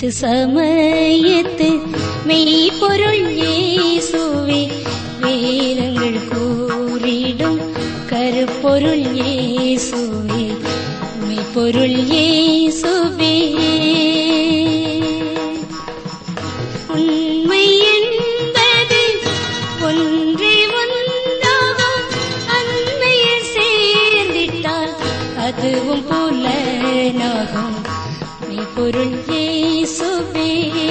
தீட்டு சமயத்து மெய்ப்பொருள் இயேசுவே வேதங்கள் கூறிடும் கருப்பொருள் இயேசுவே மெய்ப்பொருள் இயேசுவே உண்மை என்பது ஒன்றே ஒன்றாகும் அன்மையில் சேர்ந்திட்டால் அதுவும் புலனாகும் மெய்ப்பொருள் இயேசுவே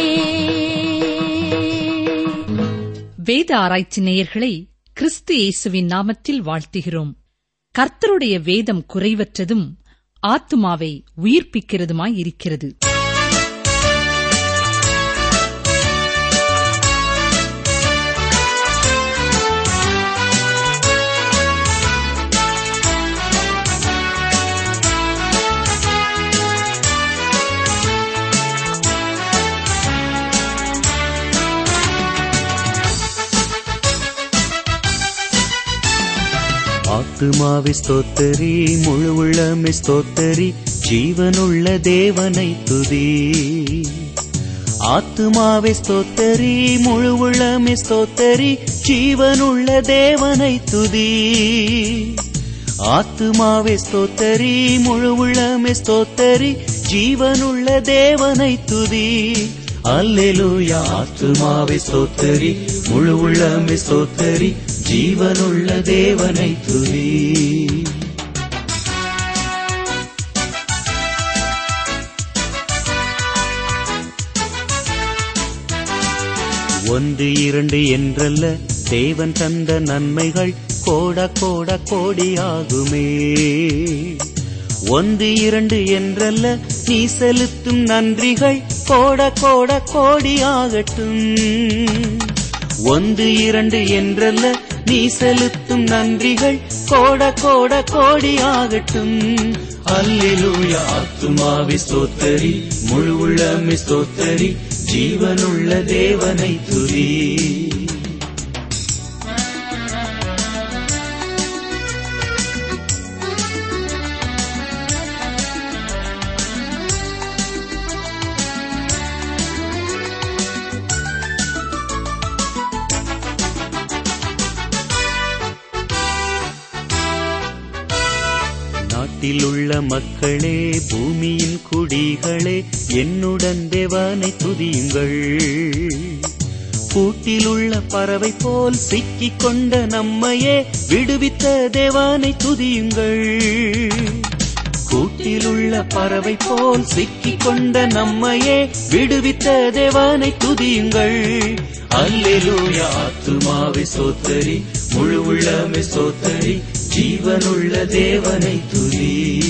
வேத ஆராய்ச்சி நேயர்களை கிறிஸ்து இயேசுவின் நாமத்தில் வாழ்த்துகிறோம் கர்த்தருடைய வேதம் குறைவற்றதும் ஆத்துமாவை உயிர்ப்பிக்கிறதுமாயிருக்கிறது ஆத்துமாவை ஸ்தோத்தரி முழு உள்ளமை ஸ்தோத்தரி ஜீவனுள்ள தேவனை துதி ஆத்துமாவை ஸ்தோத்தரி முழு உள்ளமை ஸ்தோத்தரி ஜீவனுள்ள தேவனை துதி ஆத்துமாவை ஸ்தோத்தரி முழு உள்ளமை ஸ்தோத்தரி ஜீவனுள்ள தேவனை துதி அல்லேலூயா ஆத்துமாவை ஸ்தோத்தரி முழு உள்ளமை ஸ்தோத்தரி ஜீவனுள்ள தேவனை துதி ஒன்று இரண்டு என்றல்ல தேவன் தந்த நன்மைகள் கோட கோட கோடியாகுமே ஒன்று இரண்டு என்றல்ல நீ செலுத்தும் நன்றிகள் கோட கோட கோடியாகட்டும் ஒன்று இரண்டு என்றல்ல நீ செலுத்தும் நன்றிகள் கோட கோட கோடியாகட்டும் அல்லேலூயா ஆத்துமாவி ஸ்தோத்தரி முழு உள்ளமை ஸ்தோத்தரி ஜீவனுள்ள தேவனை துதி நாட்டில் உள்ள மக்களே பூமியின் குடிகளே என்னுடன் தேவனை துதியுங்கள் கூட்டில் உள்ள பறவை போல் சிக்கிக் கொண்ட நம்மையே விடுவித்த தேவனை துதியுங்கள் கூட்டில் உள்ள பறவை போல் சிக்கிக் கொண்ட நம்மையே விடுவித்த தேவனை துதியுங்கள் அல்லேலூயா ஆத்துமாவை சோத்தரி முழு உள்ளமை சோத்தரி ஜீவனுள்ள தேவனை துதி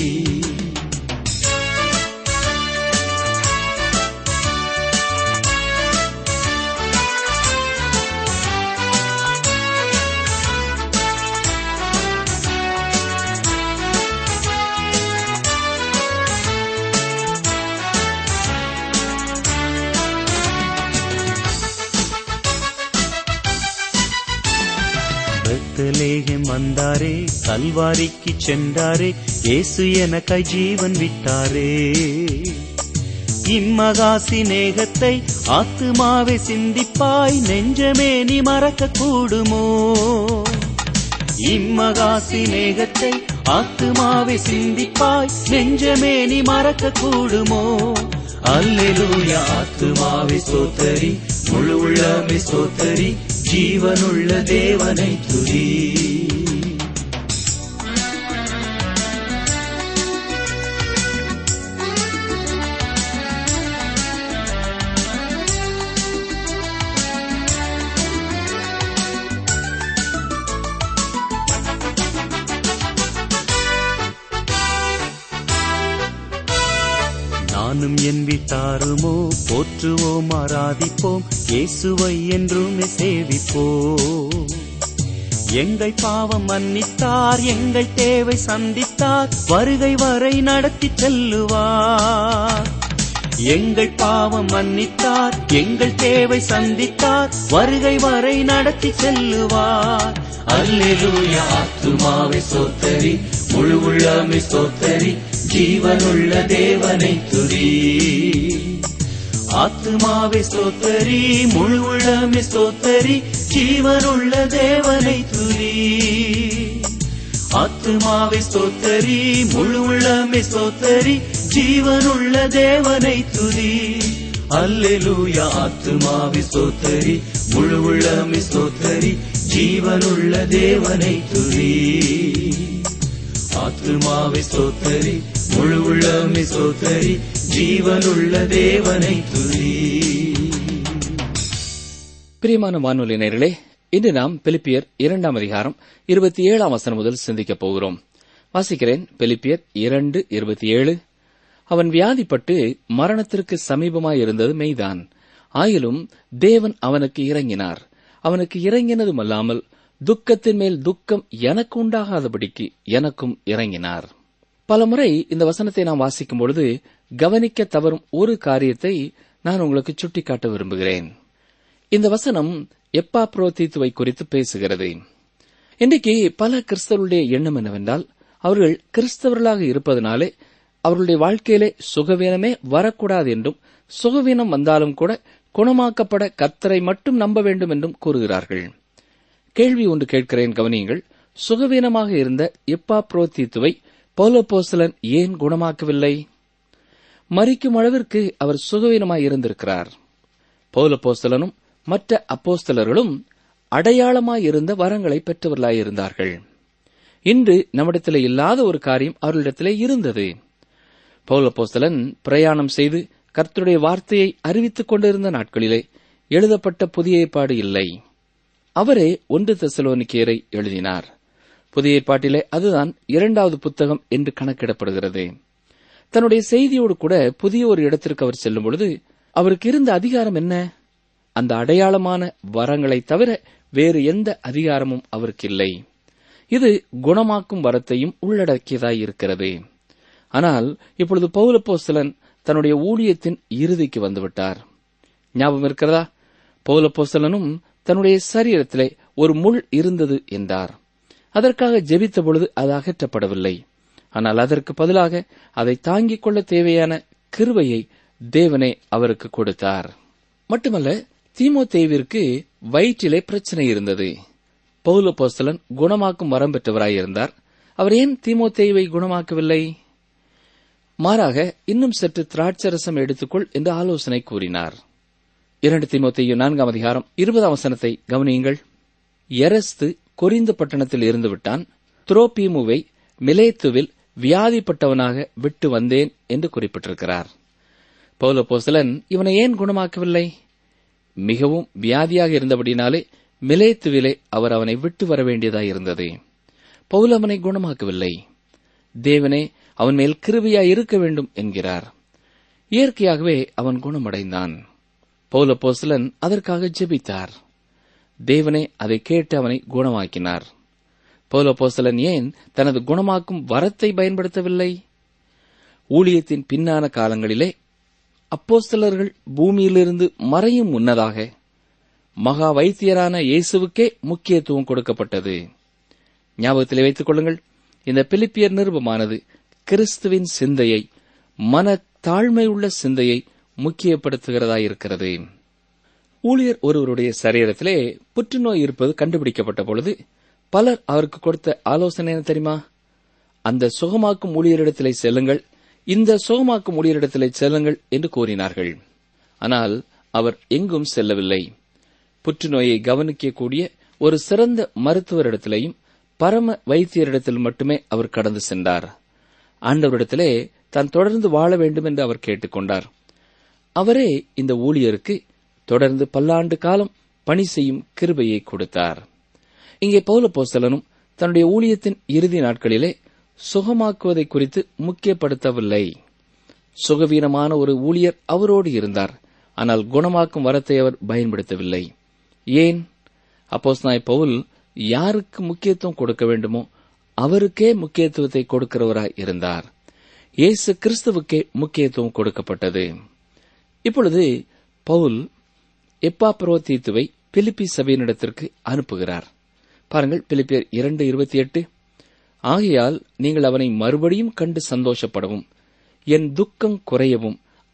பெத்தலேகம் வந்தாரே கல்வாரிக்கு சென்றாரே இயேசு எனக்காய் ஜீவன் விட்டாரே இம்மகா சிநேகத்தை ஆத்துமாவை சிந்திப்பாய் நெஞ்சமே நீ மறக்க கூடுமோ இம்மகா சிநேகத்தை ஆத்துமாவை சிந்திப்பாய் நெஞ்சமே நீ மறக்க கூடுமோ அல்லேலூயா ஆத்துமாவை சோத்தரி முழு உள்ளமை சோத்தரி ஜீவனுள்ள தேவனை துதி நானும் என் வீட்டாருமோ போற்றுவோம் ஆராதிப்போம் இயேசுவை என்றுமே சேவிப்போம் எங்கள் பாவம் மன்னித்தார் எங்கள் தேவை சந்தித்தார் வருகை வரை நடத்தி செல்லுவார் எங்கள் பாவம் மன்னித்தார் எங்கள் தேவை சந்தித்தார் வருகை வரை நடத்தி செல்லுவார் அல்லேலூயா ஆத்துமாவை சோத்தரி முழு உள்ளமை சோத்தரி ஜீவனுள்ள தேவனை துதி ஆத்துமாவை ஸ்தோத்தரி முழு உள்ளமே ஸ்தோத்தரி ஜீவனுள்ள தேவனை துதி ஆத்துமாவை ஸ்தோத்தரி முழு உள்ளமே ஸ்தோத்தரி ஜீவனுள்ள தேவனை துதி அல்லேலூயா ஆத்துமாவை ஸ்தோத்தரி முழு உள்ளமே ஸ்தோத்தரி ஜீவனுள்ள தேவனை துதி ஆத்துமாவை ஸ்தோத்தரி முழு உள்ளமே ஸ்தோத்தரி ஜீவனுள்ள தேவனை துதி பிரியமான வானொலி நேர்களே இன்று நாம் பிலிப்பியர் இரண்டாம் அதிகாரம் இருபத்தி ஏழாம் வசனம் முதல் சிந்திக்கப் போகிறோம் வாசிக்கிறேன் பிலிப்பியர் இரண்டு இருபத்தி ஏழு அவன் வியாதிப்பட்டு மரணத்திற்கு சமீபமாயிருந்தது மெய்தான் ஆயிலும் தேவன் அவனுக்கு இறங்கினார் அவனுக்கு இறங்கினதுமல்லாமல் துக்கத்தின் மேல் துக்கம் எனக்கு உண்டாகாதபடிக்கு எனக்கும் இறங்கினார் பலமுறை இந்த வசனத்தை நாம் வாசிக்கும் பொழுது கவனிக்க தவறும் ஒரு காரியத்தை நான் உங்களுக்கு சுட்டிக்காட்ட விரும்புகிறேன் இந்த வசனம் எப்பா புரோத்தித்துவை குறித்து பேசுகிறது இன்றைக்கு பல கிறிஸ்தவருடைய எண்ணம் என்னவென்றால் அவர்கள் கிறிஸ்தவர்களாக இருப்பதனாலே அவர்களுடைய வாழ்க்கையிலே சுகவீனமே வரக்கூடாது என்றும் சுகவீனம் வந்தாலும் கூட குணமாக்கப்பட கத்தரை மட்டும் நம்ப வேண்டும் என்றும் கூறுகிறார்கள் கேள்வி ஒன்று கேட்கிறேன் கவனியுங்கள் சுகவீனமாக இருந்த எப்பா புரோத்தித்துவை பௌலோபோசலன் ஏன் குணமாக்கவில்லை மறிக்கும் அளவிற்கு அவர் சுகவீனமாய் இருந்திருக்கிறார் பௌலபோஸ்தலனும் மற்ற அப்போஸ்தலர்களும் அடையாளமாயிருந்த வரங்களை பெற்றவர்களாயிருந்தார்கள் இன்று நம்மிடத்திலே இல்லாத ஒரு காரியம் அவர்களிடத்திலே இருந்தது பௌலப்போஸ்தலன் பிரயாணம் செய்து கர்த்தருடைய வார்த்தையை அறிவித்துக் கொண்டிருந்த நாட்களிலே எழுதப்பட்ட புதிய ஏற்பாடு இல்லை அவரே ஒன்று தெசலோனிக்கேரை எழுதினார் புதிய ஏற்பாட்டிலே அதுதான் இரண்டாவது புத்தகம் என்று கணக்கிடப்படுகிறது தன்னுடைய செய்தியோடு கூட புதிய ஒரு இடத்திற்கு அவர் செல்லும் பொழுது அவருக்கு இருந்த அதிகாரம் என்ன அந்த அடையாளமான வரங்களை தவிர வேறு எந்த அதிகாரமும் அவருக்கு இல்லை இது குணமாக்கும் வரத்தையும் உள்ளடக்கியதாய் இருக்கிறது ஆனால் இப்பொழுது பௌலப்போஸ்தலன் தன்னுடைய ஊழியத்தின் இறுதிக்கு வந்துவிட்டார் ஞாபகம் இருக்கிறதா பௌலப்போஸ்தலனும் தன்னுடைய சரீரத்திலே ஒரு முள் இருந்தது என்றார் அதற்காக ஜெபித்த பொழுது அது அகற்றப்படவில்லை ஆனால் அதற்கு பதிலாக அதை தாங்கிக் கொள்ள தேவையான கிருவையை தேவனே அவருக்கு கொடுத்தார் மட்டுமல்ல தீமோத்தேவிற்கு வயிற்றிலே பிரச்சனை இருந்தது பௌலப்போஸ்தலன் குணமாக்கும் வரம் பெற்றவராயிருந்தார் அவர் ஏன் தீமோத்தேவை குணமாக்கவில்லை மாறாக இன்னும் சற்று திராட்சரசம் எடுத்துக்கொள் என்று ஆலோசனை கூறினார் இரண்டு தீமோத்தேயு நான்காம் அதிகாரம் இருபதாம் வசனத்தை கவனியுங்கள் எரஸ்து கொரிந்து பட்டணத்தில் இருந்து விட்டான் துரோபீமுவை மிலேத்துவில் வியாதிப்பட்டவனாக விட்டு வந்தேன் என்று குறிப்பிட்டிருக்கிறார் பௌலப்போஸ்தலன் இவனை ஏன் குணமாக்கவில்லை மிகவும் வியாதியாக இருந்தபடினாலே மிலேத்துவிலே அவர் அவனை விட்டு வர வேண்டியதாயிருந்தது பவுல் அவனை குணமாக்கவில்லை தேவனே அவன் மேல் கிருபியாய் இருக்க வேண்டும் என்கிறார் இயற்கையாகவே அவன் குணமடைந்தான் பௌலப்போஸ்தலன் அதற்காக ஜெபித்தார் தேவனே அதை கேட்டு அவனை குணமாக்கினார் பௌலப்போஸ்தலன் ஏன் தனது குணமாக்கும் வரத்தை பயன்படுத்தவில்லை ஊழியத்தின் பின்னான காலங்களிலே அப்போஸ்தலர்கள் பூமியிலிருந்து மறையும் முன்னதாக மகா வைத்தியரான இயேசுவுக்கே முக்கியத்துவம் கொடுக்கப்பட்டது ஞாபகத்திலே வைத்துக் கொள்ளுங்கள் இந்த பிலிப்பியர் நிருபமானது கிறிஸ்துவின் சிந்தையை மன தாழ்மையுள்ள சிந்தையை முக்கியப்படுத்துகிறதாயிருக்கிறது ஊழியர் ஒருவருடைய சரீரத்திலே புற்றுநோய் இருப்பது கண்டுபிடிக்கப்பட்ட பொழுது பலர் அவருக்கு கொடுத்த ஆலோசனை என்ன தெரியுமா அந்த சுகமாக்கும் ஊழியரிடத்திலே செல்லுங்கள் இந்த சுகமாக்கும் ஊழியரிடத்திலே செல்லுங்கள் என்று கூறினார்கள் ஆனால் அவர் எங்கும் செல்லவில்லை புற்றுநோயை கவனிக்கக்கூடிய ஒரு சிறந்த மருத்துவரிடத்திலேயும் பரம வைத்தியரிடத்தில் மட்டுமே அவர் கடந்து சென்றார் ஆண்டவரிடத்திலே தான் தொடர்ந்து வாழ வேண்டும் என்று அவர் கேட்டுக்கொண்டார் அவரே இந்த ஊழியருக்கு தொடர்ந்து பல்லாண்டு காலம் பணி செய்யும் கிருபையை கொடுத்தார் இங்கே பௌலப்போஸ்தலனும் தன்னுடைய ஊழியத்தின் இறுதி நாட்களிலே சுகமாக்குவதை குறித்து முக்கியப்படுத்தவில்லை சுகவீனமான ஒரு ஊழியர் அவரோடு இருந்தார் ஆனால் குணமாக்கும் வரத்தை அவர் பயன்படுத்தவில்லை ஏன் அப்போஸ்நாய் பவுல் யாருக்கு முக்கியத்துவம் கொடுக்க வேண்டுமோ அவருக்கே முக்கியத்துவத்தை கொடுக்கிறவராய் இருந்தார் இயேசு கிறிஸ்துவுக்கே முக்கியத்துவம் கொடுக்கப்பட்டது இப்பொழுது பவுல் எப்பாப்ரோதீத்துவை பிலிப்பி சபையினிடத்திற்கு அனுப்புகிறார் பாருங்கள் பிலிப்பியர் இரண்டு இருபத்தி எட்டு ஆகையால் நீங்கள் அவனை மறுபடியும் கண்டு சந்தோஷப்படவும் என் துக்கம் குறையவும்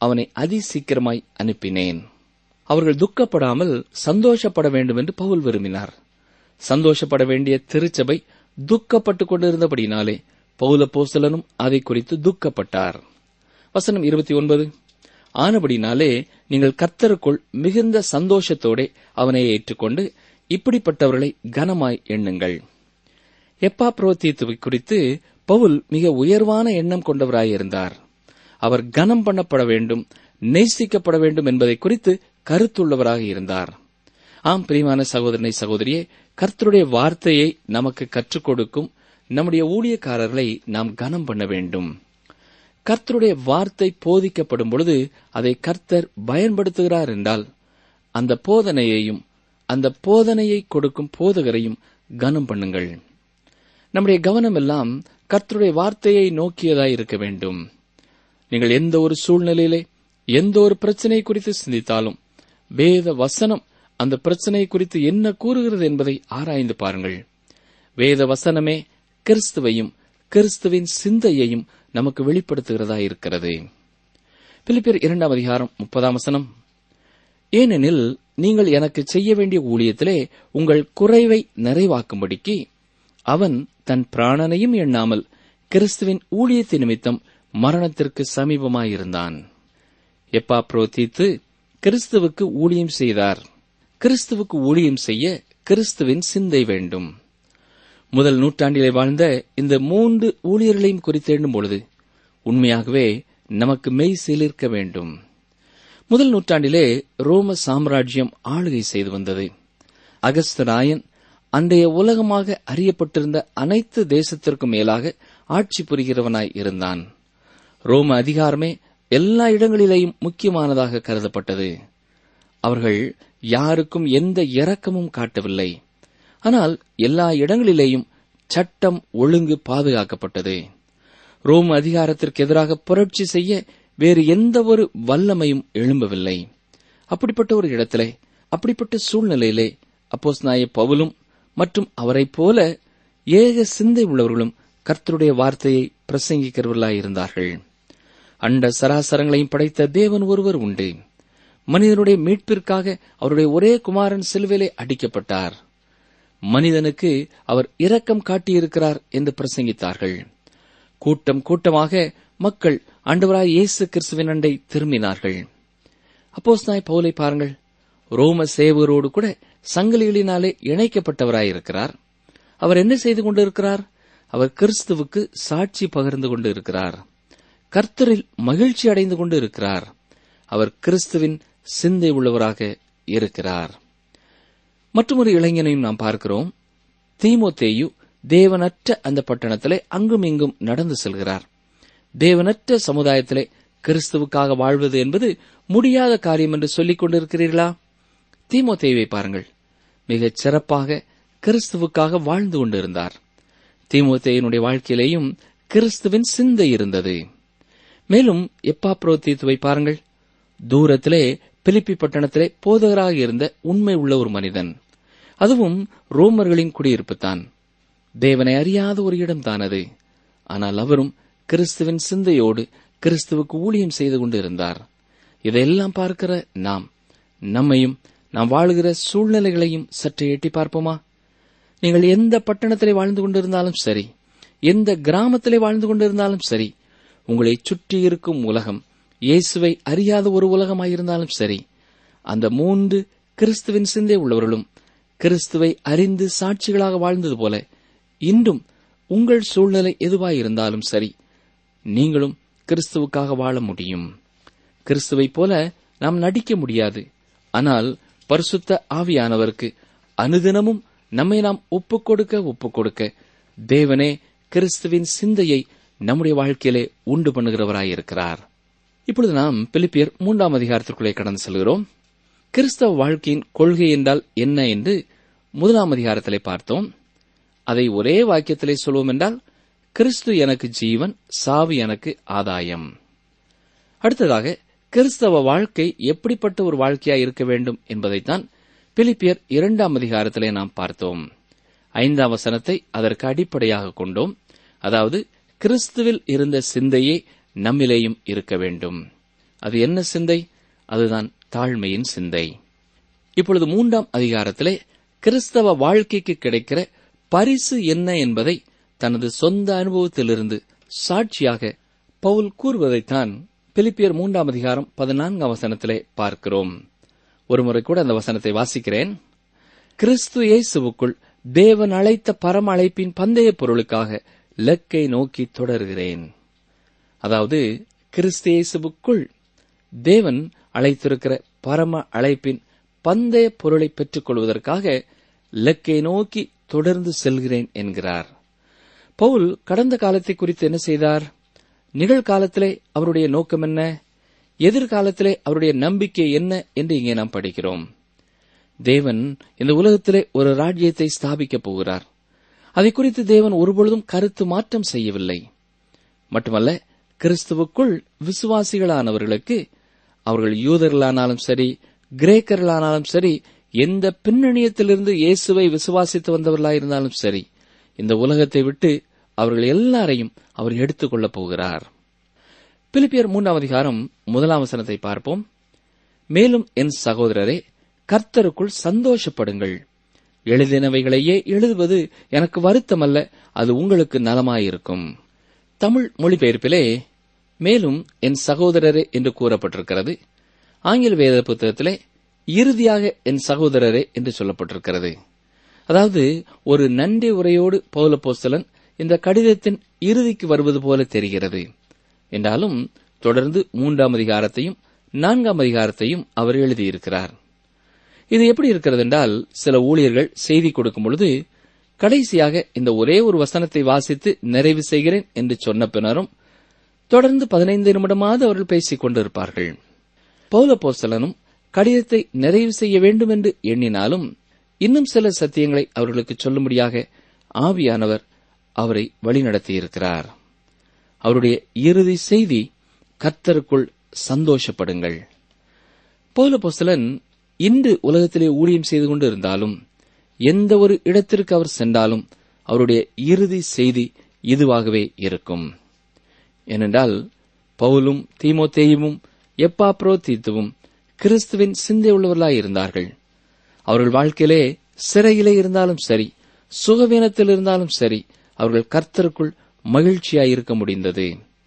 அவனை அதிசீக்கிரமாய் அனுப்பினேன் அவர்கள் துக்கப்படாமல் சந்தோஷப்பட வேண்டும் என்று பவுல் விரும்பினார் சந்தோஷப்பட வேண்டிய திருச்சபை துக்கப்பட்டுக் கொண்டிருந்தபடினாலே பவுல போசலனும் அதை குறித்து துக்கப்பட்டார் வசனம் இருபத்தி ஒன்பது ஆனபடினாலே நீங்கள் கர்த்தருக்குள் மிகுந்த சந்தோஷத்தோடே அவனை ஏற்றுக்கொண்டு இப்படிப்பட்டவர்களை கனமாய் எண்ணுங்கள் எப்பா புரோத்தியத்துவை குறித்து பவுல் மிக உயர்வான எண்ணம் கொண்டவராயிருந்தார் அவர் கனம் பண்ணப்பட வேண்டும் நேசிக்கப்பட வேண்டும் என்பதை குறித்து கருத்துள்ளவராக இருந்தார் ஆம் பிரியமான சகோதரனை சகோதரியே கர்த்தருடைய வார்த்தையை நமக்கு கற்றுக் கொடுக்கும் நம்முடைய ஊழியக்காரர்களை நாம் கனம் பண்ண வேண்டும் கர்த்தருடைய வார்த்தை போதிக்கப்படும் பொழுது அதை கர்த்தர் பயன்படுத்துகிறார் என்றால் அந்த போதனையையும் அந்த போதனையை கொடுக்கும் போதகரையும் கனம் பண்ணுங்கள் நம்முடைய கவனம் எல்லாம் கர்த்தருடைய வார்த்தையை நோக்கியதாய் இருக்க வேண்டும் நீங்கள் எந்த ஒரு சூழ்நிலையிலே எந்த ஒரு பிரச்சனை குறித்து சிந்தித்தாலும் வேத வசனம் அந்த பிரச்சனை குறித்து என்ன கூறுகிறது என்பதை ஆராய்ந்து பாருங்கள் வேத வசனமே கிறிஸ்துவையும் கிறிஸ்துவின் சிந்தையையும் நமக்கு வெளிப்படுத்துகிறதா இருக்கிறது பிலிப்பியர் இரண்டாம் அதிகாரம் முப்பதாம் வசனம் ஏனெனில் நீங்கள் எனக்கு செய்ய வேண்டிய ஊழியத்திலே உங்கள் குறைவை நிறைவாக்கும்படிக்கு அவன் தன் பிராணனையும் எண்ணாமல் கிறிஸ்துவின் ஊழியத்தை நிமித்தம் மரணத்திற்கு சமீபமாயிருந்தான் எப்பா புரோத்தித்து கிறிஸ்துவுக்கு ஊழியம் செய்தார் கிறிஸ்துவுக்கு ஊழியம் செய்ய கிறிஸ்துவின் சிந்தை வேண்டும் முதல் நூற்றாண்டிலே வாழ்ந்த இந்த மூன்று ஊழியர்களையும் குறித்து எண்ணும் பொழுது உண்மையாகவே நமக்கு மெய் சிலிர்க்க வேண்டும் முதல் நூற்றாண்டிலே ரோம சாம்ராஜ்யம் ஆளுகை செய்து வந்தது அகஸ்த ராயன் அன்றைய உலகமாக அறியப்பட்டிருந்த அனைத்து தேசத்திற்கும் மேலாக ஆட்சி புரிகிறவனாய் இருந்தான் ரோம அதிகாரமே எல்லா இடங்களிலேயும் முக்கியமானதாக கருதப்பட்டது அவர்கள் யாருக்கும் எந்த இரக்கமும் காட்டவில்லை ஆனால் எல்லா இடங்களிலேயும் சட்டம் ஒழுங்கு பாதுகாக்கப்பட்டது ரோம் அதிகாரத்திற்கு எதிராக புரட்சி செய்ய வேறு எந்த ஒரு வல்லமையும் எழும்பவில்லை அப்படிப்பட்ட ஒரு இடத்திலே அப்படிப்பட்ட சூழ்நிலையிலே அப்போஸ் நாய பவுலும் மற்றும் அவரைப் போல ஏக சிந்தை உள்ளவர்களும் கர்த்தருடைய வார்த்தையை பிரசங்கிக்கிறவர்களாயிருந்தார்கள் அண்ட சராசரங்களையும் படைத்த தேவன் ஒருவர் உண்டு மனிதனுடைய மீட்பிற்காக அவருடைய ஒரே குமாரன் சிலுவிலே அடிக்கப்பட்டார் மனிதனுக்கு அவர் இரக்கம் காட்டியிருக்கிறார் என்று பிரசங்கித்தார்கள் கூட்டம் கூட்டமாக மக்கள் ஆண்டவராய் இயேசு கிறிஸ்துவின் அண்டை திரும்பினார்கள் அப்போஸ் நாய் பவுலை பாருங்கள் ரோம சேவரோடு கூட சங்கிலிகளினாலே இணைக்கப்பட்டவராயிருக்கிறார் அவர் என்ன செய்து கொண்டிருக்கிறார் அவர் கிறிஸ்துவுக்கு சாட்சி பகிர்ந்து கொண்டு இருக்கிறார் கர்த்தரில் மகிழ்ச்சி அடைந்து கொண்டு இருக்கிறார் அவர் கிறிஸ்துவின் சிந்தை உள்ளவராக இருக்கிறார் மற்றொரு இளைஞனையும் நாம் பார்க்கிறோம் தீமோத்தேயு தேவனற்ற அந்த பட்டணத்திலே அங்கும் இங்கும் நடந்து செல்கிறார் தேவனற்ற சமுதாயத்திலே கிறிஸ்துவுக்காக வாழ்வது என்பது முடியாத காரியம் என்று சொல்லிக் கொண்டிருக்கிறீர்களா தீமோத்தேயுவை பாருங்கள் மிகச் சிறப்பாக கிறிஸ்துவுக்காக வாழ்ந்து கொண்டிருந்தார் தீமோத்தேயனுடைய வாழ்க்கையிலேயும் கிறிஸ்துவின் சிந்தை இருந்தது மேலும் எப்பா புரோத்தீத்துவை பாருங்கள் தூரத்திலே பிலிப்பி பட்டணத்திலே போதகராக இருந்த உண்மை உள்ள ஒரு மனிதன் அதுவும் ரோமர்களின் குடியிருப்புத்தான் தேவனை அறியாத ஒரு இடம் தானது ஆனால் அவரும் கிறிஸ்துவின் சிந்தையோடு கிறிஸ்துவுக்கு ஊழியம் செய்து கொண்டு இருந்தார் இதையெல்லாம் பார்க்கிற நாம் நம்மையும் நாம் வாழுகிற சூழ்நிலைகளையும் சற்று எட்டி பார்ப்போமா நீங்கள் எந்த பட்டணத்திலே வாழ்ந்து கொண்டிருந்தாலும் சரி எந்த கிராமத்திலே வாழ்ந்து கொண்டிருந்தாலும் சரி உங்களை சுற்றி இருக்கும் உலகம் இயேசுவை அறியாத ஒரு உலகமாயிருந்தாலும் சரி அந்த மூன்று கிறிஸ்துவின் சிந்தை உள்ளவர்களும் கிறிஸ்துவை அறிந்து சாட்சிகளாக வாழ்ந்தது போல இன்றும் உங்கள் சூழ்நிலை எதுவாயிருந்தாலும் சரி நீங்களும் கிறிஸ்துவுக்காக வாழ முடியும் கிறிஸ்துவைப் போல நாம் நடிக்க முடியாது ஆனால் பரிசுத்த ஆவியானவருக்கு அனுதினமும் நம்மை நாம் ஒப்புக் கொடுக்க ஒப்புக் கொடுக்க தேவனே கிறிஸ்துவின் சிந்தையை நம்முடைய வாழ்க்கையிலே உண்டு பண்ணுகிறவராயிருக்கிறார் இப்பொழுது நாம் பிலிப்பியர் மூன்றாம் அதிகாரத்திற்குள்ளே கடந்து செல்கிறோம் கிறிஸ்தவ வாழ்க்கையின் கொள்கை என்றால் என்ன என்று முதலாம் அதிகாரத்திலே பார்த்தோம் அதை ஒரே வாக்கியத்திலே சொல்வோம் என்றால் கிறிஸ்து எனக்கு ஜீவன் சாவு எனக்கு ஆதாயம் அடுத்ததாக கிறிஸ்தவ வாழ்க்கை எப்படிப்பட்ட ஒரு வாழ்க்கையா இருக்க வேண்டும் என்பதைத்தான் பிலிப்பியர் இரண்டாம் அதிகாரத்திலே நாம் பார்த்தோம் ஐந்தாம் வசனத்தை அதற்கு அடிப்படையாக கொண்டோம் அதாவது கிறிஸ்துவில் இருந்த சிந்தையே நம்மிலேயும் இருக்க வேண்டும் அது என்ன சிந்தை அதுதான் தாழ்மையின் சிந்தை இப்பொழுது மூன்றாம் அதிகாரத்திலே கிறிஸ்தவ வாழ்க்கைக்கு கிடைக்கிற பரிசு என்ன என்பதை தனது சொந்த அனுபவத்திலிருந்து சாட்சியாக பவுல் கூறுவதைத்தான் பிலிப்பியர் மூன்றாம் அதிகாரம் பதினான்காம் வசனத்திலே பார்க்கிறோம் ஒருமுறை கூட அந்த வசனத்தை வாசிக்கிறேன் கிறிஸ்து இயேசுவுக்குள் தேவன் அழைத்த பரம அழைப்பின் பந்தய பொருளுக்காக லக்கை நோக்கி தொடர்கிறேன் அதாவது கிறிஸ்து இயேசுவுக்குள் தேவன் அழைத்திருக்கிற பரம அழைப்பின் பந்தய பொருளை பெற்றுக் கொள்வதற்காக லக்கை நோக்கி தொடர்ந்து செல்கிறேன் என்கிறார் பவுல் கடந்த காலத்தை குறித்து என்ன செய்தார் நிகழ்காலத்திலே அவருடைய நோக்கம் என்ன எதிர்காலத்திலே அவருடைய நம்பிக்கை என்ன என்று இங்கே நாம் படிக்கிறோம் தேவன் இந்த உலகத்திலே ஒரு ராஜ்யத்தை ஸ்தாபிக்கப் போகிறார் அதை குறித்து தேவன் ஒருபொழுதும் கருத்து மாற்றம் செய்யவில்லை மட்டுமல்ல கிறிஸ்துவுக்குள் விசுவாசிகளானவர்களுக்கு அவர்கள் யூதர்களானாலும் சரி கிரேக்கர்களானாலும் சரி எந்த பின்னணியத்திலிருந்து இயேசுவை விசுவாசித்து வந்தவர்களாயிருந்தாலும் சரி இந்த உலகத்தை விட்டு அவர்கள் எல்லாரையும் அவர் எடுத்துக் கொள்ளப் போகிறார் பிலிப்பியர் மூன்றாம் அதிகாரம் முதலாம் வசனத்தை பார்ப்போம் மேலும் என் சகோதரரே கர்த்தருக்குள் சந்தோஷப்படுங்கள் எழுதினவைகளையே எழுதுவது எனக்கு வருத்தமல்ல அது உங்களுக்கு நலமாயிருக்கும் தமிழ் மொழிபெயர்ப்பிலே மேலும் என் சகோதரரே என்று கூறப்பட்டிருக்கிறது ஆங்கில வேத புத்தகத்திலே இறுதியாக என் சகோதரரே என்று சொல்லப்பட்டிருக்கிறது அதாவது ஒரு நன்றி உரையோடு பௌலப்போஸ்தலன் இந்த கடிதத்தின் இறுதிக்கு வருவது போல தெரிகிறது என்றாலும் தொடர்ந்து மூன்றாம் அதிகாரத்தையும் நான்காம் அதிகாரத்தையும் அவர் எழுதியிருக்கிறார் இது எப்படி இருக்கிறது என்றால் சில ஊழியர்கள் செய்தி கொடுக்கும் பொழுது கடைசியாக இந்த ஒரே ஒரு வசனத்தை வாசித்து நிறைவு செய்கிறேன் என்று சொன்ன பின்னரும் தொடர்ந்து பதினைந்து நிமிடமாவது அவர்கள் பேசிக் கொண்டிருப்பார்கள் பௌலப்போஸ்தலனும் கடிதத்தை நிறைவு செய்ய வேண்டும் என்று எண்ணினாலும் இன்னும் சில சத்தியங்களை அவர்களுக்கு சொல்லும்படியாக ஆவியானவர் அவரை வழிநடத்தியிருக்கிறார் அவருடைய இறுதி செய்தி கர்த்தருக்குள் சந்தோஷப்படுங்கள் பௌலபோஸ்தலன் இன்று உலகத்திலே ஊழியம் செய்து கொண்டு இருந்தாலும் எந்த ஒரு இடத்திற்கு அவர் சென்றாலும் அவருடைய இறுதி செய்தி இதுவாகவே இருக்கும் ஏனென்றால் பவுலும் தீமோத்தேயுவும் எப்பாப்ரோ தீத்துவும் கிறிஸ்துவின் சிந்தை உள்ளவர்களாய் இருந்தார்கள் அவர்கள் வாழ்க்கையிலே சிறையிலே இருந்தாலும் சரி சுகவீனத்தில் இருந்தாலும் சரி அவர்கள் கர்த்தருக்குள் மகிழ்ச்சியாய் இருக்க முடிந்தது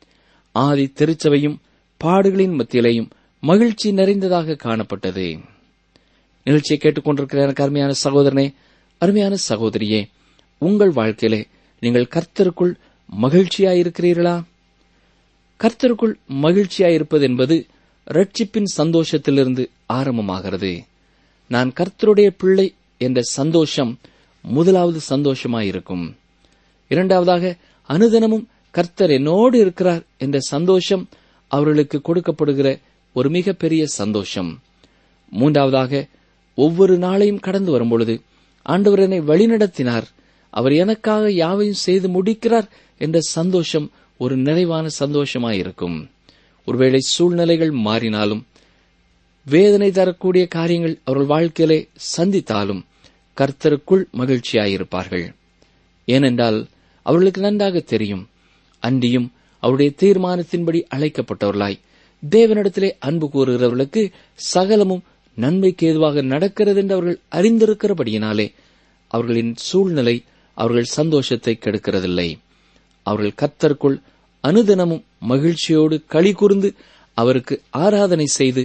ஆதி திருச்சபையும் பாடுகளின் மத்தியிலேயும் மகிழ்ச்சி நிறைந்ததாக காணப்பட்டது நிகழ்ச்சியை கேட்டுக்கொண்டிருக்கிற எனக்கு அருமையான சகோதரனே அருமையான சகோதரியே உங்கள் வாழ்க்கையிலே நீங்கள் கர்த்தருக்குள் மகிழ்ச்சியாயிருக்கிறீர்களா கர்த்தருக்குள் மகிழ்ச்சியாயிருப்பது என்பது ரட்சிப்பின் சந்தோஷத்திலிருந்து ஆரம்பமாகிறது நான் கர்த்தருடைய பிள்ளை என்ற சந்தோஷம் முதலாவது சந்தோஷமாயிருக்கும் இரண்டாவதாக அனுதினமும் கர்த்தர் என்னோடு இருக்கிறார் என்ற சந்தோஷம் அவர்களுக்கு கொடுக்கப்படுகிற ஒரு மிகப்பெரிய சந்தோஷம் மூன்றாவதாக ஒவ்வொரு நாளையும் கடந்து வரும்பொழுது ஆண்டவர் என்னை வழிநடத்தினார் அவர் எனக்காக யாவையும் செய்து முடிக்கிறார் என்ற சந்தோஷம் ஒரு நிறைவான சந்தோஷமாயிருக்கும் ஒருவேளை சூழ்நிலைகள் மாறினாலும் வேதனை தரக்கூடிய காரியங்கள் அவர்கள் வாழ்க்கையிலே சந்தித்தாலும் கர்த்தருக்குள் மகிழ்ச்சியாயிருப்பார்கள் ஏனென்றால் அவர்களுக்கு நன்றாக தெரியும் அன்றியும் அவருடைய தீர்மானத்தின்படி அழைக்கப்பட்டவர்களாய் தேவனிடத்திலே அன்பு கூறுகிறவர்களுக்கு சகலமும் நன்மைக்கு ஏதுவாக நடக்கிறது என்று அவர்கள் அறிந்திருக்கிறபடியினாலே அவர்களின் சூழ்நிலை அவர்கள் சந்தோஷத்தை கெடுக்கிறதில்லை அவர்கள் கர்த்தருக்குள் அனுதினமும் மகிழ்ச்சியோடு களி கூர்ந்து அவருக்கு ஆராதனை செய்து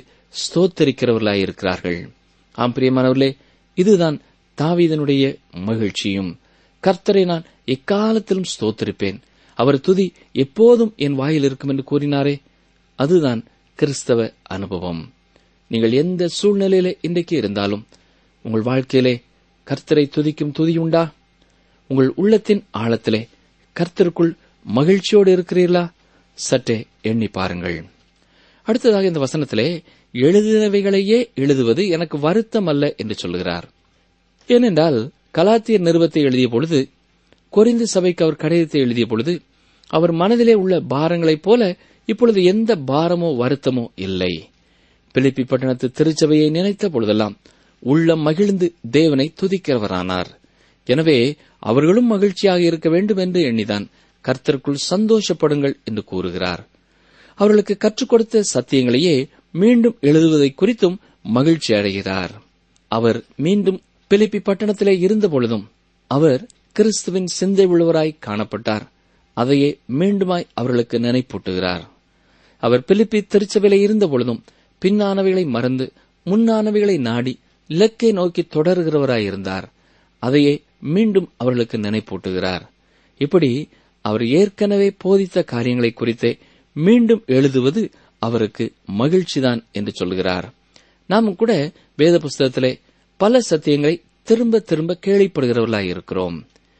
ஸ்தோத்தரிக்கிறவர்களாயிருக்கிறார்கள் ஆம் பிரியமானவர்களே இதுதான் தாவீதனுடைய மகிழ்ச்சியும் கர்த்தரை நான் எக்காலத்திலும் ஸ்தோத்திருப்பேன் அவர் துதி எப்போதும் என் வாயில் இருக்கும் என்று கூறினாரே அதுதான் கிறிஸ்தவ அனுபவம் நீங்கள் எந்த சூழ்நிலையில இன்றைக்கு இருந்தாலும் உங்கள் வாழ்க்கையிலே கர்த்தரை துதிக்கும் துதியுண்டா உங்கள் உள்ளத்தின் ஆழத்திலே கர்த்தருக்குள் மகிழ்ச்சியோடு இருக்கிறீர்களா சற்றே எண்ணி பாருங்கள் அடுத்ததாக இந்த வசனத்திலே எழுதினவைகளையே எழுதுவது எனக்கு வருத்தம் அல்ல என்று சொல்கிறார் ஏனென்றால் கலாத்தியர் நிறுவத்தை எழுதிய பொழுது கொரிந்து சபைக்கு அவர் கடிதத்தை எழுதிய பொழுது அவர் மனதிலே உள்ள பாரங்களைப் போல இப்பொழுது எந்த பாரமோ வருத்தமோ இல்லை பிலிப்பி பட்டணத்து திருச்சபையை நினைத்த பொழுதெல்லாம் உள்ளம் மகிழ்ந்து தேவனை துதிக்கிறவரானார் எனவே அவர்களும் மகிழ்ச்சியாக இருக்க வேண்டும் என்று எண்ணிதான் கர்த்தருக்குள் சந்தோஷப்படுங்கள் என்று கூறுகிறார் அவர்களுக்கு கற்றுக் கொடுத்த சத்தியங்களையே மீண்டும் எழுதுவதை குறித்தும் மகிழ்ச்சி அடைகிறார் அவர் மீண்டும் பிலிப்பி பட்டணத்திலே இருந்த பொழுதும் அவர் கிறிஸ்துவின் சிந்தை உள்ளவராய் காணப்பட்டார் அதையே மீண்டுமாய் அவர்களுக்கு நினைப்பூட்டுகிறார் அவர் பிலிப்பி திருச்சபையிலே இருந்த பொழுதும் பின்னானவைகளை மறந்து முன்னானவைகளை நாடி இலக்கை நோக்கி தொடர்கிறவராயிருந்தார் அதையே மீண்டும் அவர்களுக்கு நினைப்பூட்டுகிறார் இப்படி அவர் ஏற்கனவே போதித்த காரியங்களை குறித்தே மீண்டும் எழுதுவது அவருக்கு மகிழ்ச்சிதான் என்று சொல்கிறார் நாமும் கூட வேத புஸ்தகத்திலே பல சத்தியங்களை திரும்ப திரும்ப கேள்விப்படுகிறவர்களாய் இருக்கிறோம்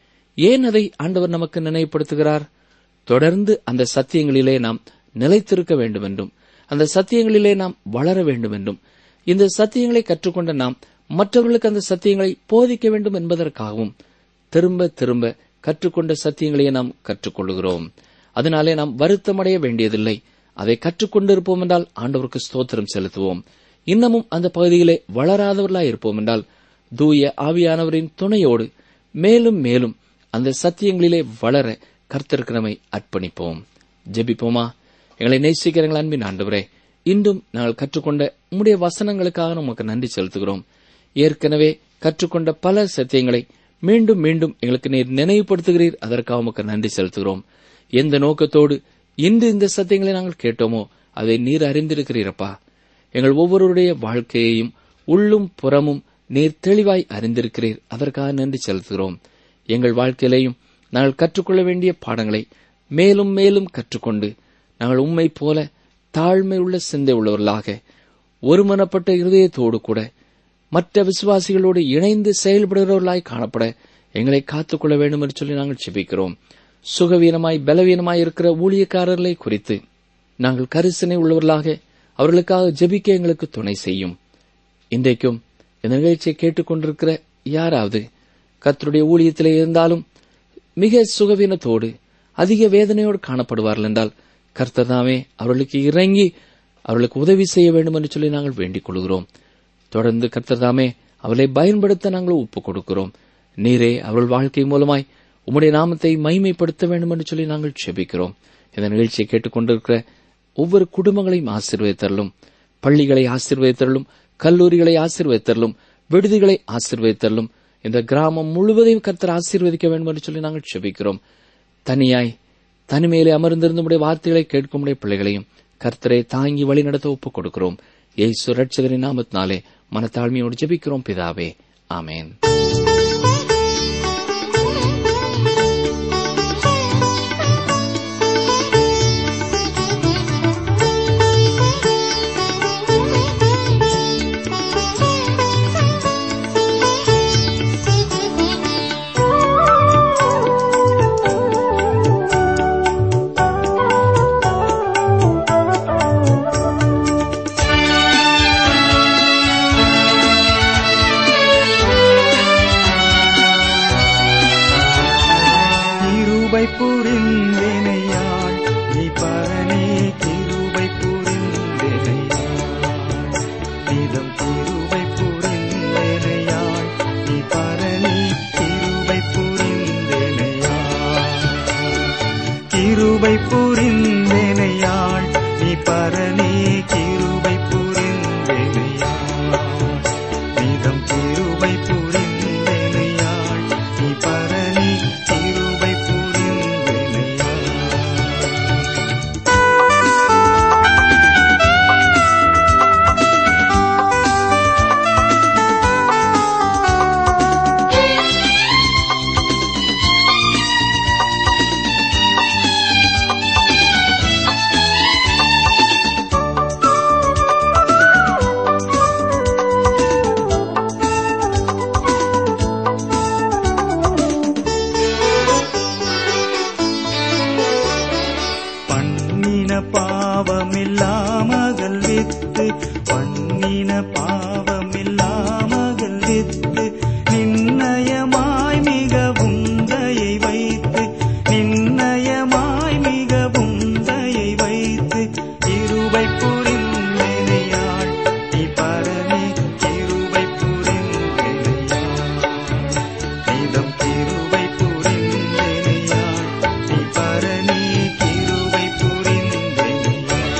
ஏன் அதை ஆண்டவர் நமக்கு நினைவுபடுத்துகிறார் தொடர்ந்து அந்த சத்தியங்களிலே நாம் நிலைத்திருக்க வேண்டும் என்றும் அந்த சத்தியங்களிலே நாம் வளர வேண்டும் என்றும் இந்த சத்தியங்களை கற்றுக்கொண்ட நாம் மற்றவர்களுக்கு அந்த சத்தியங்களை போதிக்க வேண்டும் என்பதற்காகவும் திரும்ப திரும்ப கற்றுக்கொண்ட சத்தியங்களையே நாம் கற்றுக்கொள்கிறோம் அதனாலே நாம் வருத்தமடைய வேண்டியதில்லை அதை கற்றுக்கொண்டிருப்போம் என்றால் ஆண்டவருக்கு ஸ்தோத்திரம் செலுத்துவோம் இன்னமும் அந்த பகுதியிலே வளராதவர்களாய் இருப்போம் என்றால் தூய ஆவியானவரின் துணையோடு மேலும் மேலும் அந்த சத்தியங்களிலே வளர கர்த்தருக்கு நம்மை அர்ப்பணிப்போம் ஜெபிப்போமா எங்களை நேசிக்கிற எங்கள் அன்பின் ஆண்டவரே இன்றும் நாங்கள் கற்றுக்கொண்ட உம்முடைய வசனங்களுக்காக நமக்கு நன்றி செலுத்துகிறோம் ஏற்கனவே கற்றுக்கொண்ட பல சத்தியங்களை மீண்டும் மீண்டும் எங்களுக்கு நீர் நினைவுபடுத்துகிறீர் அதற்காக உமக்கு நன்றி செலுத்துகிறோம் எந்த நோக்கத்தோடு இன்று இந்த சத்தியங்களை நாங்கள் கேட்டோமோ அதை நீர் அறிந்திருக்கிறீரப்பா எங்கள் ஒவ்வொருவருடைய வாழ்க்கையையும் உள்ளும் புறமும் நீர் தெளிவாய் அறிந்திருக்கிறீர் அதற்காக நன்றி செலுத்துகிறோம் எங்கள் வாழ்க்கையிலேயும் நாங்கள் கற்றுக்கொள்ள வேண்டிய பாடங்களை மேலும் மேலும் கற்றுக்கொண்டு நாங்கள் உண்மை போல தாழ்மை உள்ள சிந்தை உள்ளவர்களாக ஒருமனப்பட்ட இருதயத்தோடு கூட மற்ற விசுவாசிகளோடு இணைந்து செயல்படுகிறவர்களாய் காணப்பட எங்களை காத்துக்கொள்ள வேண்டும் என்று சொல்லி நாங்கள் செபிக்கிறோம் சுகவீனமாய் பலவீனமாய் இருக்கிற ஊழியக்காரர்களை குறித்து நாங்கள் கரிசனை உள்ளவர்களாக அவர்களுக்காக ஜெபிக்க எங்களுக்கு துணை செய்யும் இன்றைக்கும் இந்த நிகழ்ச்சியை கேட்டுக்கொண்டிருக்கிற யாராவது கர்த்தருடைய ஊழியத்திலே இருந்தாலும் மிக சுகவீனத்தோடு அதிக வேதனையோடு காணப்படுவார்கள் என்றால் கர்த்தர் தாமே அவர்களுக்கு இறங்கி அவர்களுக்கு உதவி செய்ய வேண்டும் என்று சொல்லி நாங்கள் வேண்டிக் கொள்கிறோம் தொடர்ந்து கர்த்தர் தாமே அவளை பயன்படுத்த நாங்கள் ஒப்புக் கொடுக்கிறோம் நீரே அவர்கள் வாழ்க்கை மூலமாய் உம்முடைய நாமத்தை மைமைப்படுத்த வேண்டும் என்று சொல்லி நாங்கள் செபிக்கிறோம் இந்த நிகழ்ச்சியை கேட்டுக்கொண்டிருக்கிற ஒவ்வொரு குடும்பங்களையும் ஆசீர்வதித்தரலும் பள்ளிகளை ஆசீர்வதித்தரலும் கல்லூரிகளை ஆசீர்வதித்தரலும் விடுதிகளை ஆசீர்வதித்தரலும் இந்த கிராமம் முழுவதையும் கர்த்தர் ஆசீர்வதிக்க வேண்டும் என்று சொல்லி நாங்கள் செபிக்கிறோம் தனியாய் தனிமையிலே அமர்ந்திருந்த உடைய வார்த்தைகளை கேட்கும் உடைய பிள்ளைகளையும் கர்த்தரை தாங்கி வழி நடத்த ஒப்புக் கொடுக்கிறோம் ஏசு ரட்சகரின் நாமத்தினாலே மனத்தாழ்மையோடு ஜெபிக்கிறோம் பிதாவே ஆமேன் கிருபை புரிந்தேனையாள் நீ பரனே கிருபை புரிந்தேனையாள் நிதம் கிருபை புரிந்தேனையாள் நீ பரனே கிருபை புரிந்தேனையாள் கிருபை புரிந்தேனையாள் நீ பரனே கிருபை புரிந்தேனையாள் நிதம் கிருபை புரிந்தேனையாள் நீ பரணி கிருபை புரிந்தேனையாள் பண்ணின பாவமில்லாமகள் வித்து பண்ணின பாவமில்லாமகள் வித்து நின்னயமாய் மிகவும் தயை வைத்து நின்னயமாய் மிகவும் தயை வைத்து இருபை புரிந்தனையாள் நீ பரணி கிருபை புரிந்தனையாள் நிதம் கிருபை புரிந்தனையாள் நீ பரணி கிருபை புரிந்தனையாள்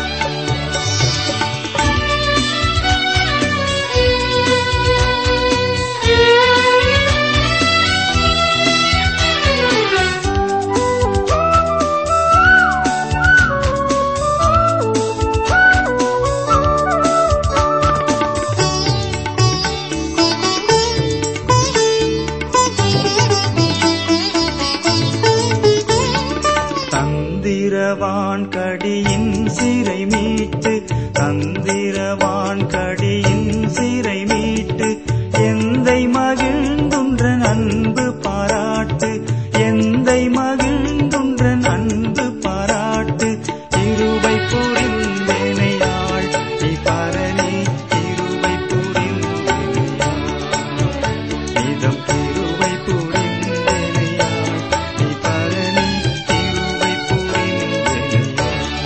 தந்திரவான் கடியின் சிறை மீட்டு தந்திரவான் கடியின் சிறை மீட்டு எந்தை மகிழ்ந்துன்றன் அன்பு பாராட்டு எந்தை மகிழ்ந்துன்றன் அன்பு பாராட்டு இருவை புரிந்தனையாள் நீ பரணி இருவை புரிந்தனையாள் இதம் கிருவை புரிந்தனையாள் நீ பரணி கிருவை புரிந்தனையாள்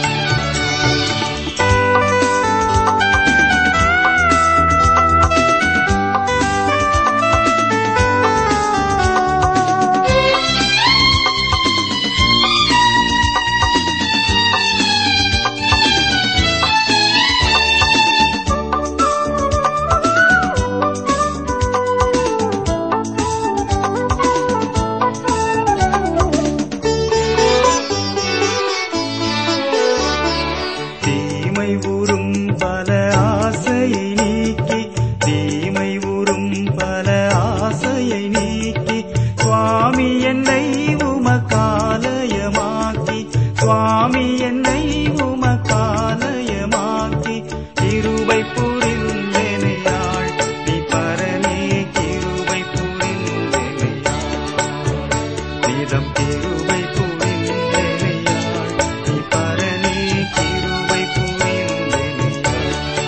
தீமை உறும் பல ஆசையை நீக்கி தீமை உறும் பல ஆசையை நீக்கி சுவாமி என்னை உமக்காலயமாக்கி சுவாமி என்னை உமக்காலயமாக்கி கிருபை புரிந்தனையாள் நீ பரனே கிருபை புரிந்தனையாள் நிதம் கிருபை புரிந்தனையாள் நீ பரனே கிருபை புரிந்தனையாள்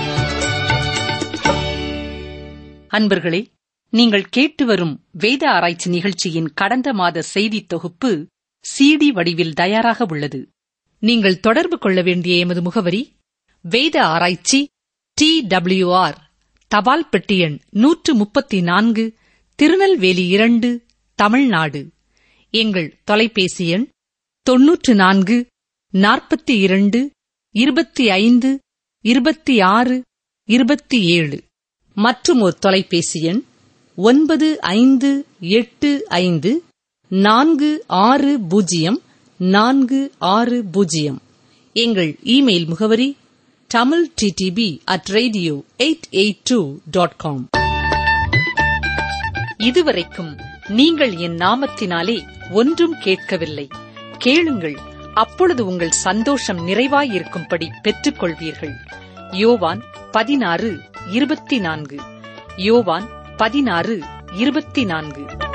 அன்பர்களே நீங்கள் கேட்டு வரும் வேத ஆராய்ச்சி நிகழ்ச்சியின் கடந்த மாத செய்தி தொகுப்பு சிடி வடிவில் தயாராக உள்ளது நீங்கள் தொடர்பு கொள்ள வேண்டிய எமது முகவரி வேத ஆராய்ச்சி டி டபிள்யூஆர் தபால் பெட்டி எண் நூற்று முப்பத்தி நான்கு திருநெல்வேலி இரண்டு தமிழ்நாடு எங்கள் தொலைபேசி எண் தொன்னூற்று நான்கு நாற்பத்தி இரண்டு இருபத்தி ஐந்து இருபத்தி ஆறு இருபத்தி ஏழு மற்றும் ஒரு தொலைபேசி எண் ஒன்பது ஐந்து எட்டு ஐந்து நான்கு ஆறு பூஜ்ஜியம் நான்கு ஆறு பூஜ்ஜியம் எங்கள் இமெயில் முகவரி Tamil DTP at radio eight eight two dot com இதுவரைக்கும் நீங்கள் என் நாமத்தினாலே ஒன்றும் கேட்கவில்லை கேளுங்கள் அப்பொழுது உங்கள் சந்தோஷம் நிறைவாயிருக்கும்படி பெற்றுக்கொள்வீர்கள் யோவான் பதினாறு இருபத்தி நான்கு யோவான் பதினாறு இருபத்தி நான்கு